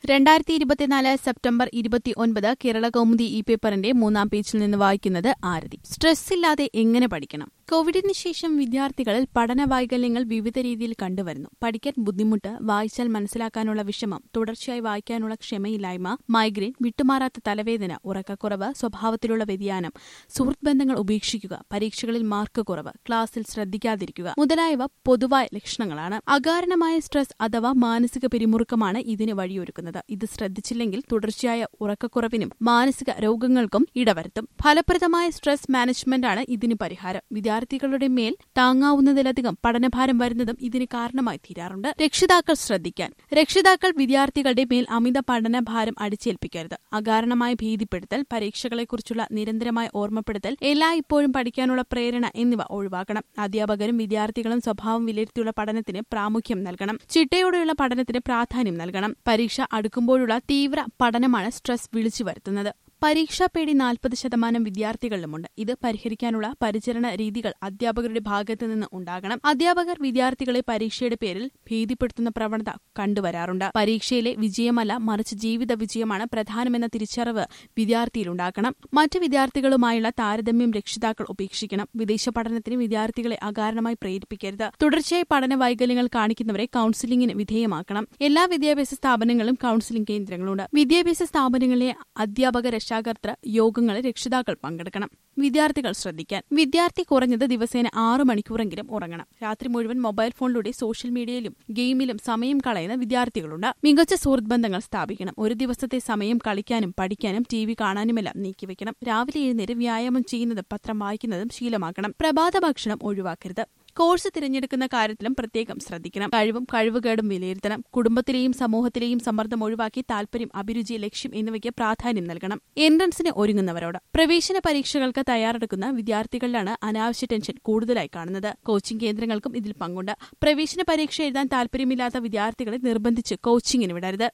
രണ്ടായിരത്തി ഇരുപത്തിനാല് സെപ്റ്റംബർ ഇരുപത്തി ഒൻപത് കേരള കൗമുദി ഇ പേപ്പറിന്റെ മൂന്നാം പേജിൽ നിന്ന് വായിക്കുന്നത് ആരതി സ്ട്രെസ് ഇല്ലാതെ എങ്ങനെ പഠിക്കണം കോവിഡിന് ശേഷം വിദ്യാർത്ഥികളിൽ പഠന വൈകല്യങ്ങൾ വിവിധ രീതിയിൽ കണ്ടുവരുന്നു പഠിക്കാൻ ബുദ്ധിമുട്ട് വായിച്ചാൽ മനസ്സിലാക്കാനുള്ള വിഷമം തുടർച്ചയായി വായിക്കാനുള്ള ക്ഷമയില്ലായ്മ മൈഗ്രെയിൻ വിട്ടുമാറാത്ത തലവേദന ഉറക്കക്കുറവ് സ്വഭാവത്തിലുള്ള വ്യതിയാനം സുഹൃത്ത് ബന്ധങ്ങൾ ഉപേക്ഷിക്കുക പരീക്ഷകളിൽ മാർക്ക് കുറവ് ക്ലാസ്സിൽ ശ്രദ്ധിക്കാതിരിക്കുക മുതലായവ പൊതുവായ ലക്ഷണങ്ങളാണ് അകാരണമായ സ്ട്രെസ് അഥവാ മാനസിക പിരിമുറുക്കമാണ് ഇതിന് വഴിയൊരുക്കുന്നത് ഇത് ശ്രദ്ധിച്ചില്ലെങ്കിൽ തുടർച്ചയായ ഉറക്കക്കുറവിനും മാനസിക രോഗങ്ങൾക്കും ഇടവരുത്തും ഫലപ്രദമായ സ്ട്രെസ് മാനേജ്മെന്റാണ് ഇതിന് പരിഹാരം വിദ്യാർത്ഥികളുടെ മേൽ താങ്ങാവുന്നതിലധികം പഠനഭാരം വരുന്നതും ഇതിന് കാരണമായി തീരാറുണ്ട് രക്ഷിതാക്കൾ ശ്രദ്ധിക്കാൻ രക്ഷിതാക്കൾ വിദ്യാർത്ഥികളുടെ മേൽ അമിത പഠനഭാരം അടിച്ചേൽപ്പിക്കരുത് അകാരണമായ ഭീതിപ്പെടുത്തൽ പരീക്ഷകളെക്കുറിച്ചുള്ള നിരന്തരമായ ഓർമ്മപ്പെടുത്തൽ എല്ലാ ഇപ്പോഴും പഠിക്കാനുള്ള പ്രേരണ എന്നിവ ഒഴിവാക്കണം അധ്യാപകരും വിദ്യാർത്ഥികളും സ്വഭാവം വിലയിരുത്തിയുള്ള പഠനത്തിന് പ്രാമുഖ്യം നൽകണം ചിട്ടയോടെയുള്ള പഠനത്തിന് പ്രാധാന്യം നൽകണം പരീക്ഷ അടുക്കുമ്പോഴുള്ള തീവ്ര പഠനമാണ് സ്ട്രെസ് വിളിച്ചു വരുത്തുന്നത് പരീക്ഷാ പേടി നാൽപ്പത് ശതമാനം വിദ്യാർത്ഥികളിലുമുണ്ട് ഇത് പരിഹരിക്കാനുള്ള പരിചരണ രീതികൾ അധ്യാപകരുടെ ഭാഗത്തു നിന്ന് ഉണ്ടാകണം അധ്യാപകർ വിദ്യാർത്ഥികളെ പരീക്ഷയുടെ പേരിൽ ഭീതിപ്പെടുത്തുന്ന പ്രവണത കണ്ടുവരാറുണ്ട് പരീക്ഷയിലെ വിജയമല്ല മറിച്ച് ജീവിത വിജയമാണ് പ്രധാനമെന്ന തിരിച്ചറിവ് വിദ്യാർത്ഥിയിലുണ്ടാക്കണം മറ്റ് വിദ്യാർത്ഥികളുമായുള്ള താരതമ്യം രക്ഷിതാക്കൾ ഉപേക്ഷിക്കണം വിദേശ പഠനത്തിന് വിദ്യാർത്ഥികളെ അകാരണമായി പ്രേരിപ്പിക്കരുത് തുടർച്ചയായി പഠന വൈകല്യങ്ങൾ കാണിക്കുന്നവരെ കൌൺസിലിംഗിന് വിധേയമാക്കണം എല്ലാ വിദ്യാഭ്യാസ സ്ഥാപനങ്ങളിലും കൌൺസിലിംഗ് കേന്ദ്രങ്ങളുണ്ട് വിദ്യാഭ്യാസ സ്ഥാപനങ്ങളിലെ അധ്യാപക രക്ഷാകർത്തൃ യോഗങ്ങളിൽ രക്ഷിതാക്കൾ പങ്കെടുക്കണം വിദ്യാർത്ഥികൾ ശ്രദ്ധിക്കാൻ വിദ്യാർത്ഥി കുറഞ്ഞത് ദിവസേന ആറു മണിക്കൂറെങ്കിലും ഉറങ്ങണം രാത്രി മുഴുവൻ മൊബൈൽ ഫോണിലൂടെ സോഷ്യൽ മീഡിയയിലും ഗെയിമിലും സമയം കളയുന്ന വിദ്യാർത്ഥികളുണ്ട് മികച്ച സുഹൃത്ത് ബന്ധങ്ങൾ സ്ഥാപിക്കണം ഒരു ദിവസത്തെ സമയം കളിക്കാനും പഠിക്കാനും ടി വി കാണാനുമെല്ലാം നീക്കിവെക്കണം രാവിലെ എഴുന്നേറ്റ് വ്യായാമം ചെയ്യുന്നതും പത്രം വായിക്കുന്നതും ശീലമാക്കണം പ്രഭാത ഭക്ഷണം ഒഴിവാക്കരുത് കോഴ്സ് തിരഞ്ഞെടുക്കുന്ന കാര്യത്തിലും പ്രത്യേകം ശ്രദ്ധിക്കണം കഴിവും കഴിവുകേടും വിലയിരുത്തണം കുടുംബത്തിലെയും സമൂഹത്തിലെയും സമ്മർദ്ദം ഒഴിവാക്കി താൽപര്യം അഭിരുചി ലക്ഷ്യം എന്നിവയ്ക്ക് പ്രാധാന്യം നൽകണം എൻട്രൻസിന് ഒരുങ്ങുന്നവരോട് പ്രവേശന പരീക്ഷകൾക്ക് തയ്യാറെടുക്കുന്ന വിദ്യാർത്ഥികളിലാണ് അനാവശ്യ ടെൻഷൻ കൂടുതലായി കാണുന്നത് കോച്ചിംഗ് കേന്ദ്രങ്ങൾക്കും ഇതിൽ പങ്കുണ്ട് പ്രവേശന പരീക്ഷ എഴുതാൻ താൽപര്യമില്ലാത്ത വിദ്യാർത്ഥികളെ നിർബന്ധിച്ച് കോച്ചിങ്ങിന് വിടരുത്